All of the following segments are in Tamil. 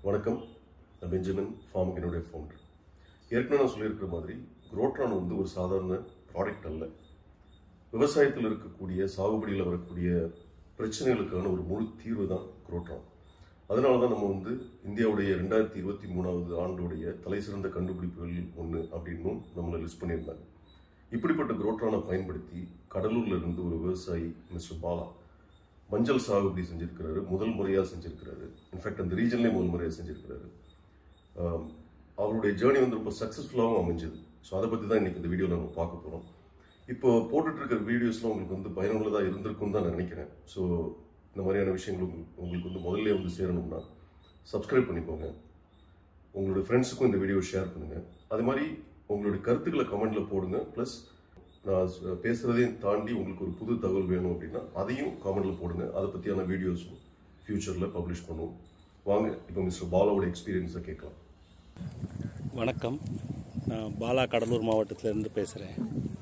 வணக்கம் நான் பெஞ்சமின் ஃபார்முக்கினுடைய ஃபவுண்டர் ஏற்கனவே நான் சொல்லியிருக்கிற மாதிரி குரோட்ரான் வந்து ஒரு சாதாரண ப்ராடக்ட் அல்ல விவசாயத்தில் இருக்கக்கூடிய சாகுபடியில் வரக்கூடிய பிரச்சனைகளுக்கான ஒரு முழு தீர்வு தான் குரோட்ரான் அதனால தான் நம்ம வந்து இந்தியாவுடைய ரெண்டாயிரத்தி இருபத்தி மூணாவது ஆண்டுடைய தலை சிறந்த கண்டுபிடிப்புகள் ஒன்று அப்படின்னும் நம்மளை லிஸ்ட் பண்ணியிருந்தாங்க இப்படிப்பட்ட குரோட்ரானை பயன்படுத்தி கடலூர்ல இருந்து ஒரு விவசாயி மிஸ்டர் பாலா மஞ்சள் சாகுபடி செஞ்சிருக்கிறாரு முதல் முறையாக செஞ்சிருக்கிறாரு இன்ஃபேக்ட் அந்த ரீஜன்லேயே முதல் முறையாக செஞ்சிருக்கிறாரு ஆம், அவருடைய ஜேர்னி வந்து ரொம்ப சக்ஸஸ்ஃபுல்லாகவும் அமைஞ்சது ஸோ அதை பற்றி தான் இன்னைக்கு இந்த வீடியோவில் நம்ம பார்க்க போகிறோம் இப்போ போட்டுட்டு இருக்கிற வீடியோஸ்லாம் உங்களுக்கு வந்து பயனுள்ளதாக இருந்திருக்கும்னு தான் நான் நினைக்கிறேன் ஸோ இந்த மாதிரியான விஷயங்கள் உங்களுக்கு- உங்களுக்கு வந்து முதல்ல வந்து சேரணும்னா சப்ஸ்கிரைப் பண்ணிக்கோங்க உங்களோட ஃப்ரெண்ட்ஸுக்கும் இந்த வீடியோ ஷேர் பண்ணுங்க அது மாதிரி உங்களுடைய கருத்துக்களை கமெண்ட்ல போடுங்க ப்ளஸ் நான் ச- பேசுறதையும் தாண்டி உங்களுக்கு ஒரு புது தகவல் வேணும் அப்படின்னா அதையும் கமெண்ட்ல போடுங்க அதை பற்றியான வீடியோஸும் ஃபியூச்சரில் பப்ளிஷ் பண்ணுவோம் வாங்க இப்போ மிஸ்டர் பாலாவோட எக்ஸ்பீரியன்ஸை கேட்கலாம் வணக்கம் நான் பாலா கடலூர் மாவட்டத்திலேருந்து பேசுகிறேன்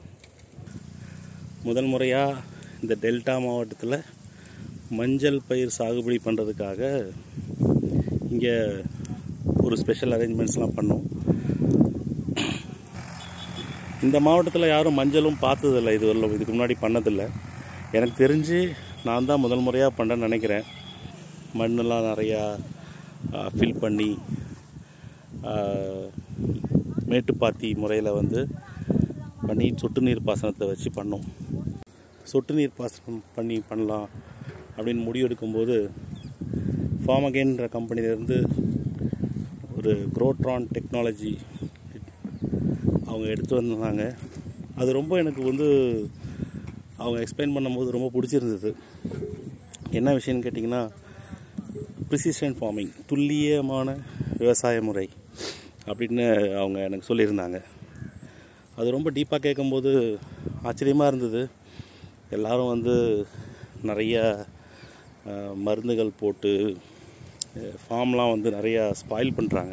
முதல் முறையாக இந்த டெல்டா மாவட்டத்தில் மஞ்சள் பயிர் சாகுபடி பண்ணுறதுக்காக இங்கே ஒரு ஸ்பெஷல் அரேஞ்ச்மெண்ட்ஸ்லாம் பண்ணோம் இந்த மாவட்டத்தில் யாரும் மஞ்சளும் பார்த்ததில்ல இது வரலும் இதுக்கு முன்னாடி பண்ணதில்லை எனக்கு தெரிஞ்சு நான் தான் முதல் முறையாக பண்ணுறேன்னு நினைக்கிறேன் மண்ணெல்லாம் நிறையா ஃபில் பண்ணி ஆஹ், மேட்டுப்பாத்தி முறையில் வந்து பண்ணி சொட்டு நீர் பாசனத்தை வச்சு பண்ணோம் சொட்டு நீர் பாசனம் பண்ணி பண்ணலாம் அப்படின்னு முடிவெடுக்கும்போது ஃபார்மகேன்ற கம்பெனிலேருந்து ஒரு குரோட்ரான் டெக்னாலஜி அவங்க எடுத்து வந்தாங்க அது ரொம்ப எனக்கு வந்து அவங்க எக்ஸ்பிளைன் பண்ணும்போது ரொம்ப பிடிச்சிருந்தது என்ன விஷயம்னு கேட்டிங்கன்னா ப்ரிசிஷன் ஃபார்மிங் துல்லியமான விவசாய முறை அப்படின்னு அவங்க எனக்கு சொல்லியிருந்தாங்க அது ரொம்ப டீப்பாக கேட்கும்போது ஆச்சரியமாக இருந்தது எல்லாரும் வந்து நிறைய அஹ், மருந்துகள் போட்டு ஃபார்ம்லாம் வந்து நிறையா ஸ்பாயில் பண்ணுறாங்க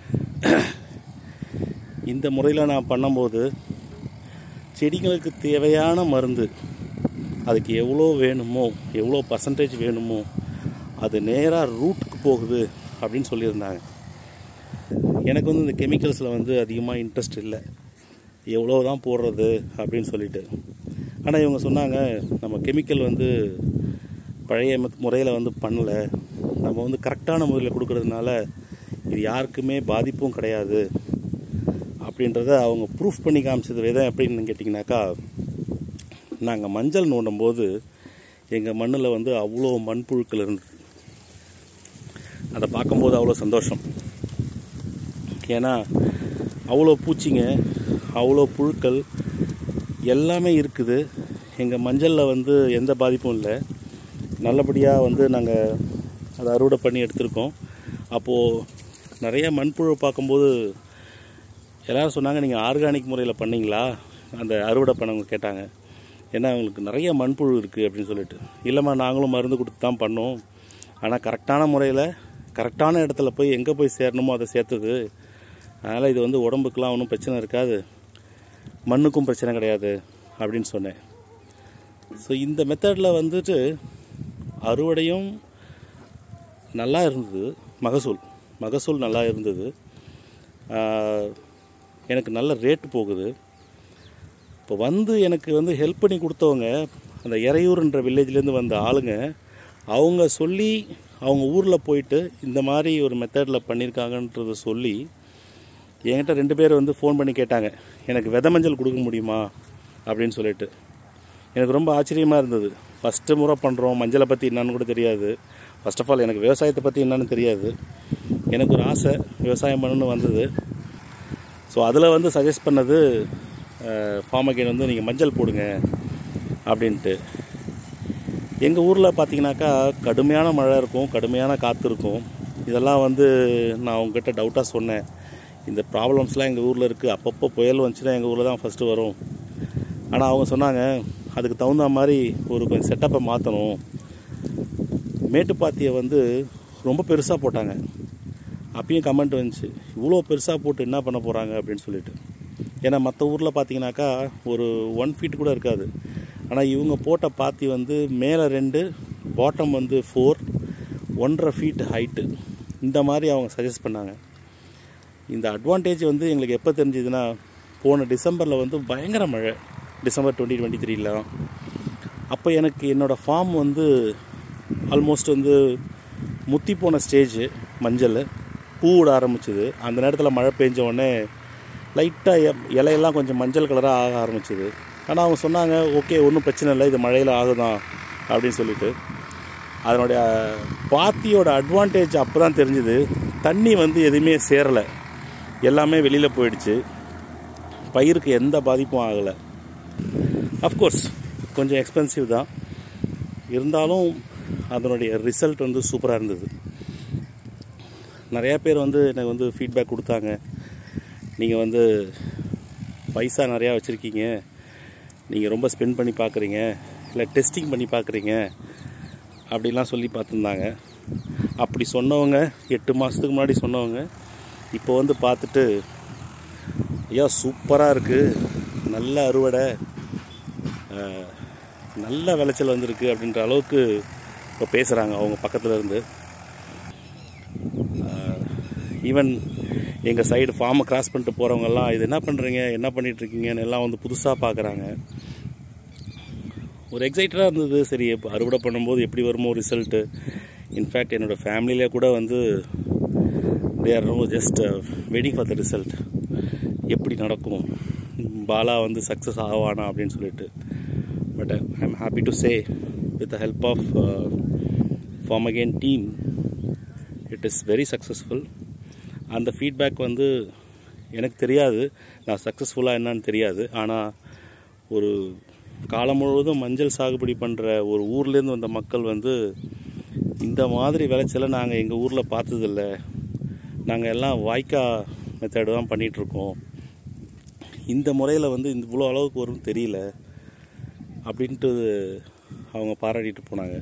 இந்த முறையில் நான் பண்ணும்போது செடிகளுக்கு தேவையான மருந்து அதுக்கு எவ்வளோ வேணுமோ எவ்வளோ பர்சன்டேஜ் வேணுமோ அது நேராக ரூட்டுக்கு போகுது அப்படின்னு சொல்லியிருந்தாங்க எனக்கு வந்து இந்த கெமிக்கல்ஸில் வந்து அதிகமாக இன்ட்ரெஸ்ட் இல்லை எவ்வளோ தான் போடுறது அப்படின்னு சொல்லிட்டு ஆனால் இவங்க சொன்னாங்க நம்ம கெமிக்கல் வந்து பழைய முறையில் வந்து பண்ணலை நம்ம வந்து கரெக்டான முறையில் கொடுக்கறதுனால இது யாருக்குமே பாதிப்பும் கிடையாது அப்படின்றத அவங்க ப்ரூஃப் பண்ணி காமிச்சது விதம் எப்படின்னு கேட்டிங்கனாக்கா நாங்கள் மஞ்சள் நோண்டும் போது எங்கள் மண்ணில் வந்து அவ்வளோ மண்புழுக்கள் இருந்தது அதை பார்க்கும்போது அவ்வளோ சந்தோஷம் ஏன்னா அவ்வளோ பூச்சிங்க அவ்வளோ புழுக்கள் எல்லாமே இருக்குது எங்கள் மஞ்சளில் வந்து எந்த பாதிப்பும் இல்லை நல்லபடியாக வந்து நாங்கள் அதை அறுவடை பண்ணி எடுத்திருக்கோம் அப்போது நிறைய மண்புழு பார்க்கும்போது எல்லாரும் சொன்னாங்க நீங்கள் ஆர்கானிக் முறையில் பண்ணீங்களா அந்த அறுவடை பண்ணவங்க கேட்டாங்க ஏன்னா அவங்களுக்கு நிறைய மண்புழு இருக்குது அப்படின்னு சொல்லிட்டு இல்லைம்மா நாங்களும் மருந்து கொடுத்து தான் பண்ணோம் ஆனால் கரெக்டான முறையில் கரெக்டான இடத்துல போய் எங்கே போய் சேரணுமோ அதை சேர்த்தது அதனால் இது வந்து உடம்புக்கெலாம் ஒன்றும் பிரச்சனை இருக்காது மண்ணுக்கும் பிரச்சனை கிடையாது அப்படின்னு சொன்னேன் ஸோ இந்த மெத்தடில் வந்துட்டு அறுவடையும் நல்லா இருந்தது மகசூல் மகசூல் நல்லா இருந்தது ஆஹ், எனக்கு நல்ல ரேட்டு போகுது இப்போ வந்து எனக்கு வந்து ஹெல்ப் பண்ணி கொடுத்தவங்க அந்த இறையூர்ன்ற வில்லேஜ்லேருந்து வந்த ஆளுங்க அவங்க சொல்லி அவங்க ஊரில் போயிட்டு இந்த மாதிரி ஒரு மெத்தடில் பண்ணியிருக்காங்கன்றத சொல்லி என்கிட்ட ரெண்டு பேர் வந்து ஃபோன் பண்ணி கேட்டாங்க எனக்கு வித மஞ்சள் கொடுக்க முடியுமா அப்படின்னு சொல்லிட்டு எனக்கு ரொம்ப ஆச்சரியமாக இருந்தது ஃபஸ்ட்டு முறை பண்ணுறோம் மஞ்சளை பற்றி என்னன்னு கூட தெரியாது ஃபர்ஸ்ட் ஆஃப் ஆல் எனக்கு விவசாயத்தை பற்றி என்னன்னு தெரியாது எனக்கு ஒரு ஆசை விவசாயம் பண்ணணும்னு வந்தது ஸோ அதில் வந்து சஜஸ்ட் பண்ணது ஃபார்மகேன் வந்து நீங்கள் மஞ்சள் போடுங்க அப்படின்ட்டு எங்கள் ஊரில் பார்த்தீங்கன்னாக்கா கடுமையான மழை இருக்கும் கடுமையான காற்று இருக்கும் இதெல்லாம் வந்து நான் உங்ககிட்ட டவுட்டாக சொன்னேன் இந்த ப்ராப்ளம்ஸ்லாம் எங்கள் ஊரில் இருக்குது அப்பப்போ புயல் வந்துச்சுன்னா எங்கள் ஊரில் தான் ஃபஸ்ட்டு வரும் ஆனால் அவங்க சொன்னாங்க அதுக்கு தகுந்த மாதிரி ஒரு கொஞ்சம் செட்டப்பை மாற்றணும் மேட்டுப்பாத்தியை வந்து ரொம்ப பெருசாக போட்டாங்க அப்பயும் கமெண்ட் வந்துச்சு இவ்வளோ பெருசாக போட்டு என்ன பண்ண போகிறாங்க அப்படின்னு சொல்லிட்டு ஏன்னா மற்ற ஊரில் பார்த்தீங்கன்னாக்கா ஒரு ஒன் ஃபீட் கூட இருக்காது ஆனால் இவங்க போட்ட பாத்தி வந்து மேலே ரெண்டு பாட்டம் வந்து ஃபோர் ஒன்றரை ஃபீட் ஹைட்டு இந்த மாதிரி அவங்க சஜஸ்ட் பண்ணாங்க இந்த அட்வான்டேஜ் வந்து எங்களுக்கு எப்போ தெரிஞ்சதுன்னா போன டிசம்பரில் வந்து பயங்கர மழை டிசம்பர் டுவெண்ட்டி டுவெண்ட்டி த்ரீல அப்போ எனக்கு என்னோடய ஃபார்ம் வந்து ஆல்மோஸ்ட் வந்து முத்தி போன ஸ்டேஜ் மஞ்சள் பூ விட ஆரம்பிச்சுது அந்த நேரத்தில் மழை பெஞ்ச உடனே லைட்டாக இலையெல்லாம் கொஞ்சம் மஞ்சள் கலராக ஆக ஆரம்பிச்சுது ஆனால் அவங்க சொன்னாங்க ஓகே ஒன்றும் பிரச்சனை இல்லை இது மழையில் ஆகுதான் அப்படின்னு சொல்லிட்டு அதனுடைய பாத்தியோட அட்வான்டேஜ் அப்போ தான் தெரிஞ்சுது தண்ணி வந்து எதுவுமே சேரலை எல்லாமே வெளியில் போயிடுச்சு பயிருக்கு எந்த பாதிப்பும் ஆகலை அஃப்கோர்ஸ் கொஞ்சம் எக்ஸ்பென்சிவ் தான் இருந்தாலும் அதனுடைய ரிசல்ட் வந்து சூப்பராக இருந்தது நிறையா பேர் வந்து எனக்கு வந்து ஃபீட்பேக் கொடுத்தாங்க நீங்கள் வந்து பைசா நிறையா வச்சுருக்கீங்க நீங்கள் ரொம்ப ஸ்பெண்ட் பண்ணி பார்க்குறீங்க இல்லை டெஸ்டிங் பண்ணி பார்க்குறீங்க அப்படிலாம் சொல்லி பார்த்துருந்தாங்க அப்படி சொன்னவங்க எட்டு மாதத்துக்கு முன்னாடி சொன்னவங்க இப்போ வந்து பார்த்துட்டு ஐயா சூப்பராக இருக்குது நல்ல அறுவடை அஹ், நல்ல விளைச்சல் வந்திருக்கு அப்படின்ற அளவுக்கு இப்போ பேசுகிறாங்க அவங்க பக்கத்தில் இருந்து ஈவன் எங்கள் சைடு ஃபார்மை கிராஸ் பண்ணிட்டு போகிறவங்கெல்லாம் இது என்ன பண்ணுறீங்க என்ன பண்ணிட்டு இருக்கீங்கன்னு எல்லாம் வந்து புதுசாக பார்க்குறாங்க ஒரு எக்ஸைட்டடாக இருந்தது சரி இப்போ அறுவடை பண்ணும்போது எப்படி வருமோ ரிசல்ட்டு இன்ஃபேக்ட் என்னோடய ஃபேமிலியிலே கூட வந்து they are no just waiting for the result எப்படி நடக்கும் பாலா வந்து சக்ஸஸ் ஆவானா அப்படின்னு சொல்லிட்டு but I am happy to say with the help of form again team it is very successful அந்த ஃபீட்பேக் வந்து எனக்கு தெரியாது நான் சக்ஸஸ்ஃபுல்லாக என்னன்னு தெரியாது ஆனால் ஒரு காலம் முழுவதும் மஞ்சள் சாகுபடி பண்ணுற ஒரு ஊர்லேருந்து வந்த மக்கள் வந்து இந்த மாதிரி விளைச்சலை நாங்கள் எங்கள் ஊரில் பார்த்ததில்ல நாங்கள் எல்லாம் வாய்க்கா மெத்தடு தான் பண்ணிகிட்ருக்கோம் இந்த முறையில் வந்து இந்த இவ்வளோ அளவுக்கு வரும்னு தெரியல அப்படின்ட்டு அவங்க பாராட்டிட்டு போனாங்க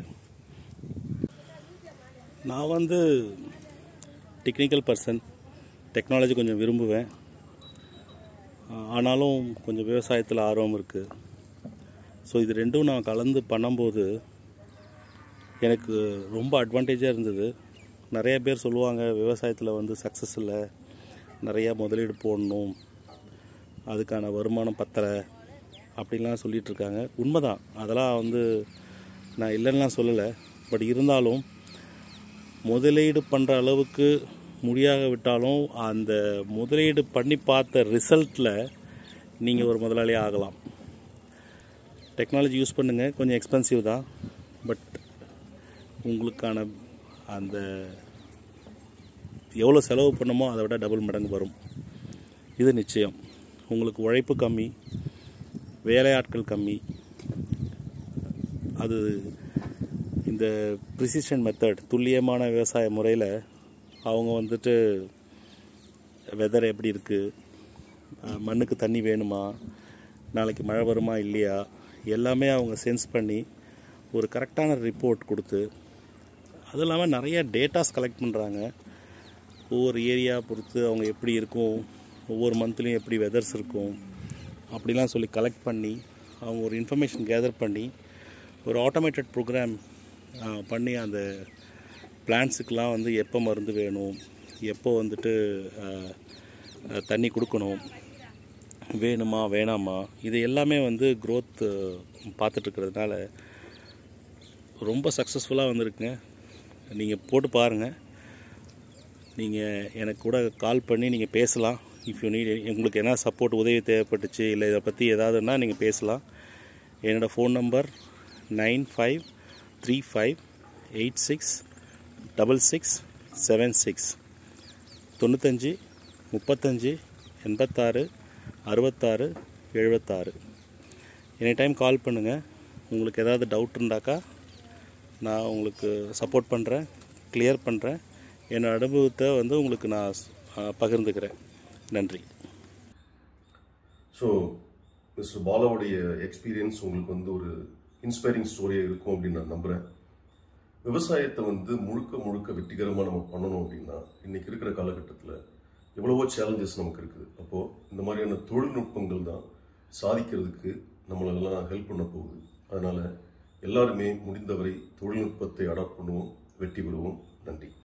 நான் வந்து டெக்னிக்கல் பர்சன் டெக்னாலஜி கொஞ்சம் விரும்புவேன் ஆ- ஆனாலும் கொஞ்சம் விவசாயத்தில் ஆர்வம் இருக்குது ஸோ இது ரெண்டும் நான் கலந்து பண்ணும்போது எனக்கு ரொம்ப அட்வான்டேஜாக இருந்தது நிறைய பேர் சொல்லுவாங்க விவசாயத்தில் வந்து சக்ஸஸ் இல்லை நிறையா முதலீடு போடணும் அதுக்கான வருமானம் பத்தலை அப்படின்லாம் சொல்லிட்டு இருக்காங்க உண்மைதான் அதெல்லாம் வந்து நான் இல்லைன்னுலாம் சொல்லலை பட் இருந்தாலும் முதலீடு பண்ணுற அளவுக்கு முடியாக விட்டாலும் அந்த முதலீடு பண்ணி பார்த்த ரிசல்ட்டில் நீங்கள் ஒரு முதலாளி ஆகலாம் டெக்னாலஜி யூஸ் பண்ணுங்கள் கொஞ்சம் எக்ஸ்பென்சிவ் தான் பட் உங்களுக்கான அந்த எவ்வளோ செலவு பண்ணமோ அதை விட டபுள் மடங்கு வரும் இது நிச்சயம் உங்களுக்கு உழைப்பு கம்மி வேலையாட்கள் கம்மி அது இந்த ப்ரிசிஷன் மெத்தட் துல்லியமான விவசாய முறையில் அவங்க வந்துட்டு வெதர் எப்படி இருக்குது மண்ணுக்கு தண்ணி வேணுமா நாளைக்கு மழை வருமா இல்லையா எல்லாமே அவங்க சென்ஸ் பண்ணி ஒரு கரெக்டான ரிப்போர்ட் கொடுத்து அது இல்லாமல் நிறைய டேட்டாஸ் கலெக்ட் பண்ணுறாங்க ஒவ்வொரு ஏரியா பொறுத்து அவங்க எப்படி இருக்கும் ஒவ்வொரு மந்த்லேயும் எப்படி வெதர்ஸ் இருக்கும் அப்படிலாம் சொல்லி கலெக்ட் பண்ணி அவங்க ஒரு இன்ஃபர்மேஷன் கேதர் பண்ணி ஒரு ஆட்டோமேட்டட் ப்ரோக்ராம் பண்ணி அந்த பிளான்ஸுக்கெலாம் வந்து எப்போ மருந்து வேணும் எப்போ வந்துட்டு ஆஹ், ஆஹ், தண்ணி கொடுக்கணும் வேணுமா வேணாமா இது எல்லாமே வந்து க்ரோத் பார்த்துட்ருக்கிறதுனால ரொம்ப சக்ஸஸ்ஃபுல்லாக வந்திருக்குங்க நீங்கள் போட்டு பாருங்கள் நீங்கள் எனக்கு கூட கால் பண்ணி நீங்கள் பேசலாம் இஃப் யூ நீட் உங்களுக்கு என்ன சப்போர்ட் உதவி தேவைப்பட்டுச்சு இல்லை இதை பற்றி ஏதாவதுன்னா நீங்கள் பேசலாம் என்னோடய phone number nine five three five eight six double six seven six தொண்ணூத்தஞ்சு முப்பத்தஞ்சு எண்பத்தாறு அறுபத்தாறு எழுபத்தாறு எனி டைம் கால் பண்ணுங்கள் உங்களுக்கு ஏதாவது டவுட் இருந்தாக்கா நான் உங்களுக்கு சப்போர்ட் பண்ணுறேன் கிளியர் பண்ணுறேன் என்னோட அனுபவத்தை வந்து உங்களுக்கு நான் அஹ், பகிர்ந்துக்கிறேன் நன்றி ஸோ மிஸ்டர் பாலாவுடைய எக்ஸ்பீரியன்ஸ் உங்களுக்கு வந்து ஒரு இன்ஸ்பைரிங் ஸ்டோரியாக இருக்கும் அப்படின்னு நான் நம்புகிறேன் விவசாயத்தை வந்து முழுக்க முழுக்க வெற்றிகரமாக நம்ம பண்ணணும் அப்படின்னா இன்னைக்கு இருக்கிற காலகட்டத்தில் எவ்வளவோ சேலஞ்சஸ் நமக்கு இருக்குது அப்போது இந்த மாதிரியான தொழில்நுட்பங்கள் தான் சாதிக்கிறதுக்கு நம்மளெல்லாம் ஹெல்ப் பண்ண போகுது அதனால் எல்லாருமே முடிந்தவரை தொழில்நுட்பத்தை அடாப்ட் பண்ணுவோம் வெற்றி பெறுவோம் நன்றி